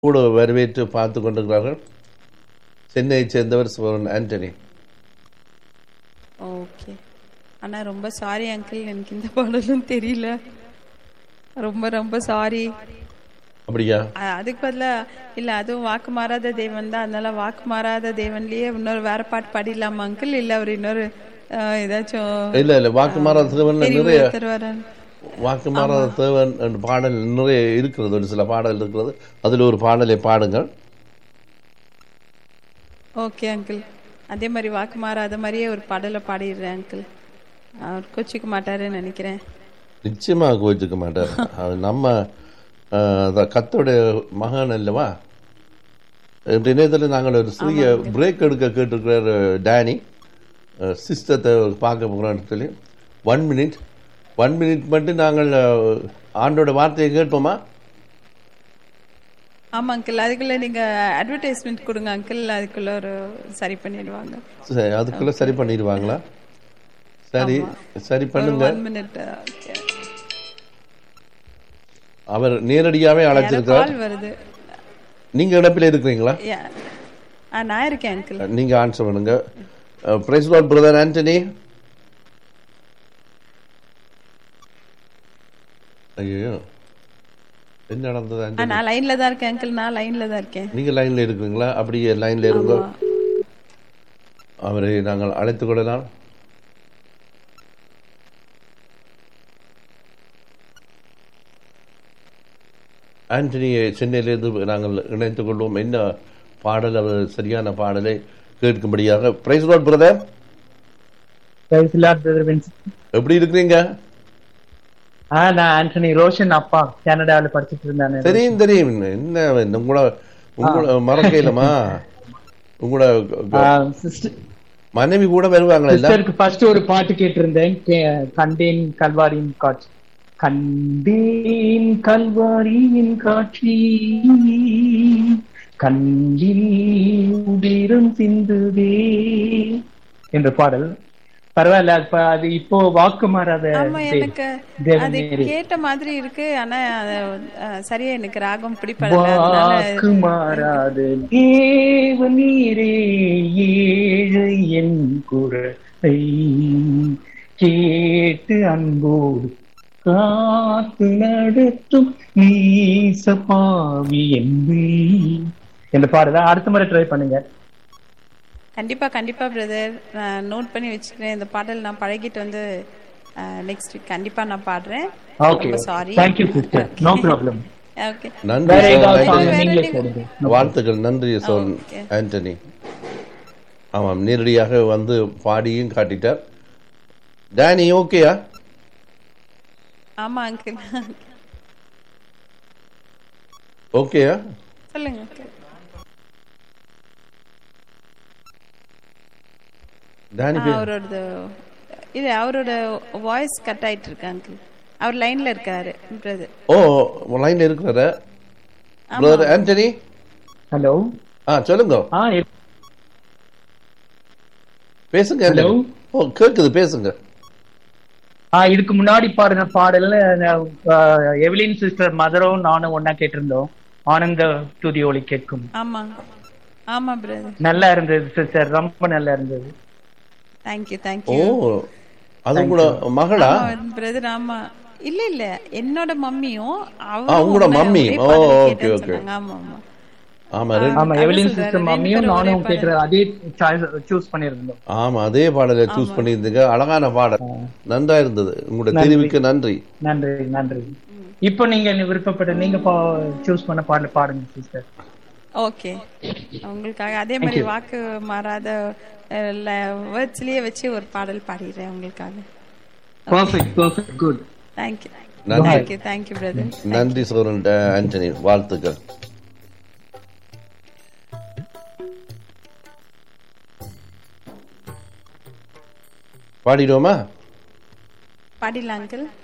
கூட வரவேற்று பார்த்து கொண்டிருக்கிறார்கள் சென்னையைச் சேர்ந்தவர் சிவன் ஆண்டனி ஓகே அண்ணா ரொம்ப சாரி அங்கிள் எனக்கு இந்த பாடலும் தெரியல ரொம்ப ரொம்ப சாரி அப்படியா அதுக்கு பதிலா இல்ல அதுவும் வாக்கு மாறாத தேவன் தான் அதனால வாக்கு மாறாத தேவன்லயே இன்னொரு வேற பாட்டு பாடிடலாமா அங்கிள் இல்ல அவர் இன்னொரு அஹ், ஏதாச்சும் இல்ல இல்ல வாக்கு மாறாத தேவன் நிறைய தெரிவு தருவாரன் வாக்கு மாறாத தேவன் என்ற பாடல் நிறைய இருக்கிறது ஒரு சில பாடல் இருக்கிறது அதில் ஒரு பாடலை பாடுங்கள் ஓகே அங்கிள் அதே மாதிரி வாக்கு மாறாத மாதிரியே ஒரு பாடலை பாடிடுறேன் அங்கிள் அவர் கோச்சிக்க மாட்டாருன்னு நினைக்கிறேன் நிச்சயமாக கோச்சிக்க மாட்டார் அது நம்ம அஹ், அத கத்தோடைய மகன் அல்லவா இன்றைய நேரத்தில் நாங்கள் ஒரு சிறிய பிரேக் எடுக்க கேட்டிருக்கிறார் டேனி சிஸ்டத்தை பார்க்க போகிறோம்னு சொல்லி ஒன் மினிட் ஒன் மினிட் மட்டும் நாங்கள் அஹ், ஆண்டோட வார்த்தையை கேட்போமா ஆமா அங்கிள் அதுக்குள்ள நீங்க அட்வர்டைஸ்மெண்ட் கொடுங்க அங்கிள் அதுக்குள்ள ஒரு சரி பண்ணிடுவாங்க சரி அதுக்குள்ள சரி பண்ணிடுவாங்களா சரி சரி ஒரு பண்ணுங்க ஒன் மினிட் அவர் நேரடியாகவே அழைச்சிருக்கிறார் கால் வருது நீங்க இடப்பில் இருக்கிறீங்களா Yeah. ஆ நான் இருக்கேன் அங்கிள் நீங்க ஆன்சர் பண்ணுங்க பிரைஸ் லார்ட் பிரதர் ஆண்டனி ஐயோ என்ன நடந்தது ஆ ஆண்டனி நான் லைன்ல தான் இருக்கேன் அங்கிள் நான் லைன்ல தான் இருக்கேன் நீங்க லைன்ல இருக்கிறீங்களா அப்படியே லைன்ல இருங்க அவரை நாங்கள் அழைத்துக் கொள்ளலாம் ஆண்டனியை சென்னையிலிருந்து நாங்கள் இணைத்துக் கொள்வோம் என்ன பாடல் அவர் சரியான பாடலை கேட்கும்படியாக praise lord brother Praise the Lord, brother Vincent. எப்படி இருக்கிறீங்க ஆ நான் ஆண்டனி ரோஷன் அப்பா கனடாவில் படிச்சிட்டு இருந்தானே தெரியும் தெரியும் என்ன உங்களோட உங்களோட மறக்கலமா உங்களோட சிஸ்டர் மனைவி கூட வருவாங்களா இல்ல சிஸ்டருக்கு ஃபர்ஸ்ட் ஒரு பாட்டு கேட்டிருந்தேன் கே- கண்டேன் கல்வாரியின் காட்சி கண்டேன் கல்வாரியின் காட்சி கண்ணில் உதிரம் சிந்துதே என்ற பாடல் பரவாயில்ல அது ப- அது இப்போ வாக்கு மாறாத ஆமா தே- எனக்கு தேவன் அது நேரே. கேட்ட மாதிரி இருக்கு ஆனா அது, அஹ், சரியா எனக்கு ராகம் பிடிப்படல அதனால வாக்கு மாறாத தேவ நீரே ஏழை என் குரலை கேட்டு அன்போடு காத்து நடத்தும் நீச பாவி என்பே என்ற பாடுதா அடுத்த முறை ட்ரை பண்ணுங்க கண்டிப்பா கண்டிப்பா பிரதர் நான் நோட் பண்ணி வச்சுக்கிறேன் இந்த பாடல் நான் பழகிட்டு வந்து நெக்ஸ்ட் வீக் கண்டிப்பா நான் பாடுறேன் ஓகே ரொம்ப sorry thank you sister no problem okay நன்றி வேற சார் ஏதாவது நன்றி. song நீங்களே போடுங்க வாழ்த்துக்கள் நன்றி சோன் okay. ஆண்டனி ஆமாம் நேரடியாக வந்து பாடியும் காட்டிட்டார் டேனி ஓகேயா ஆமா அங்கிள் ஓகேயா சொல்லுங்க uncle. டேனி ஆ, அவரோட இல்ல அவரோட வாய்ஸ் கட் ஆயிட்டு இருக்கு அங்கிள் அவர் லைன்ல இருக்காரு பிரதர் ஓ லைன்ல இருக்கிறாரு பிரதர் ஆண்டனி ஹலோ ஆ சொல்லுங்க ஆ பேசுங்க Hello? ஆண்டனி. ஓ கேக்குது பேசுங்க ஆ இதுக்கு முன்னாடி பாடின பாடல்ல அஹ், எவலின் சிஸ்டர் மதரும் நானும் ஒன்னா கேட்டிருந்தோம் ஆனந்த துதி ஒளி கேட்கும் ஆமா ஆமா பிரதர் நல்லா இருந்தது சிஸ்டர் ரொம்ப நல்லா இருந்தது தேங்க்யூ ஓ தேங்க்யூ அது கூட மகளா பிரதர் ஆமா இல்ல இல்ல என்னோட மம்மியும் ஆ, அவரும் உங்களோட ஒண்ணா மம்மி. ஒரே ஓ, பாடல் okay, கேட்டேன்னு okay. சொன்னாங்க. ஆமா ஆமா ஆமா ரெண்டு ஆமா அதான் எவலின் சொல்றாரு, சிஸ்டர் ரெண்டு மம்மியும் பேரும் ஒரே நானும் பாடல். கேட்ட அதே சூஸ் பண்ணியிருந்தோம் ஆமா அதே பாடலை சூஸ் பண்ணியிருந்தீங்க அழகான பாடல் நன்றா இருந்தது உங்களோட நன்றி. தெரிவுக்கு நன்றி நன்றி நன்றி இப்போ நீங்க விருப்பப்பட்ட நீங்க சூஸ் பண்ண பாடல் பாடுங்க சிஸ்டர் ஓகே உங்களுக்காக அதே மாதிரி வாக்கு மாறாத வேர்ட்ஸ்லயே வச்சு ஒரு பாடல் பாடிடுறேன் உங்களுக்காக பர்ஃபெக்ட் பர்ஃபெக்ட் குட் தேங்க்யூ நன்றி. தேங்க்யூ தேங்க்யூ பிரதர் நன்றி சோரன் ஆண்டனி வாழ்த்துக்கள் பாடிடுவோமா பாடிடலாம் அங்கிள்